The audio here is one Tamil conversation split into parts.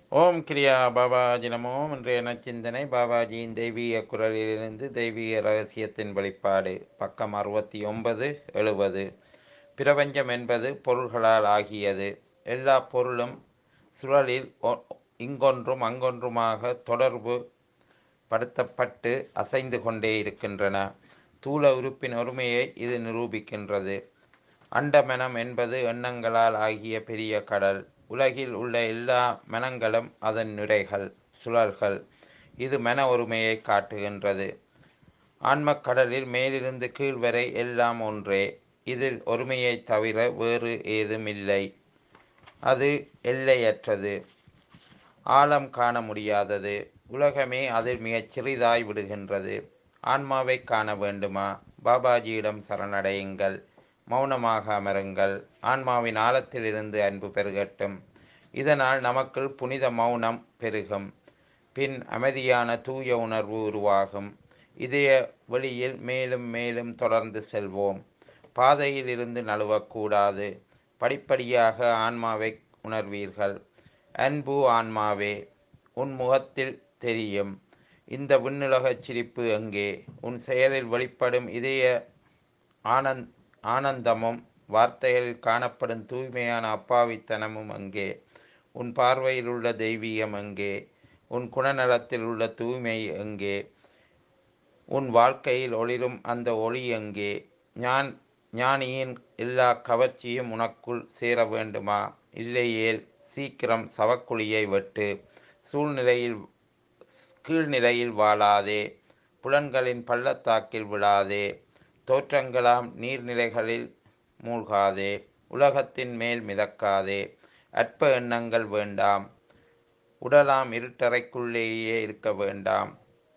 ஓம் கிரியா பாபாஜி நமோ இன்றைய நச்சிந்தனை பாபாஜியின் தெய்வீக குரலிலிருந்து தெய்வீக ரகசியத்தின் வெளிப்பாடு பக்கம் அறுபத்தி ஒன்பது எழுபது பிரபஞ்சம் என்பது பொருள்களால் ஆகியது எல்லா பொருளும் சுழலில் ஒ- இங்கொன்றும் அங்கொன்றுமாக தொடர்பு படுத்தப்பட்டு அசைந்து கொண்டே இருக்கின்றன தூல உறுப்பின் ஒருமையை இது நிரூபிக்கின்றது அண்டமனம் என்பது எண்ணங்களால் ஆகிய பெரிய கடல் உலகில் உள்ள எல்லா மனங்களும் அதன் நுரைகள் சுழல்கள் இது மன ஒருமையை காட்டுகின்றது ஆன்மக் கடலில் மேலிருந்து கீழ் வரை எல்லாம் ஒன்றே இதில் ஒருமையை தவிர வேறு ஏதும் இல்லை அது எல்லையற்றது ஆழம் காண முடியாதது உலகமே அதில் மிகச் சிறிதாய் விடுகின்றது ஆன்மாவை காண வேண்டுமா பாபாஜியிடம் சரணடையுங்கள் மௌனமாக அமருங்கள் ஆன்மாவின் ஆழத்திலிருந்து அன்பு பெருகட்டும் இதனால் நமக்குள் புனித மௌனம் பெருகும் பின் அமைதியான தூய உணர்வு உருவாகும் இதய வழியில் மேலும் மேலும் தொடர்ந்து செல்வோம் பாதையில் இருந்து நழுவக்கூடாது படிப்படியாக ஆன்மாவை உணர்வீர்கள் அன்பு ஆன்மாவே உன் முகத்தில் தெரியும் இந்த விண்ணுலகச் சிரிப்பு எங்கே உன் செயலில் வெளிப்படும் இதய ஆனந்த் ஆனந்தமும் வார்த்தைகளில் காணப்படும் தூய்மையான அப்பாவித்தனமும் அங்கே உன் பார்வையில் உள்ள தெய்வீகம் எங்கே உன் குணநலத்தில் உள்ள தூய்மை எங்கே உன் வாழ்க்கையில் ஒளிரும் அந்த ஒளி எங்கே ஞான் ஞானியின் எல்லா கவர்ச்சியும் உனக்குள் சேர வேண்டுமா இல்லையேல் சீக்கிரம் சவக்குழியை வெட்டு சூழ்நிலையில் கீழ்நிலையில் வாழாதே புலன்களின் பள்ளத்தாக்கில் விழாதே தோற்றங்களாம் நீர்நிலைகளில் மூழ்காதே உலகத்தின் மேல் மிதக்காதே அற்ப எண்ணங்கள் வேண்டாம் உடலாம் இருட்டறைக்குள்ளேயே இருக்க வேண்டாம்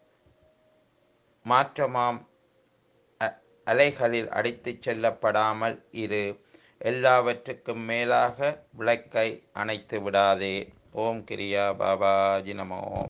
மாற்றமாம் அ- அலைகளில் அடித்துச் செல்லப்படாமல் இரு எல்லாவற்றுக்கும் மேலாக விளக்கை அணைத்து விடாதே ஓம் கிரியா பாபாஜி நமோ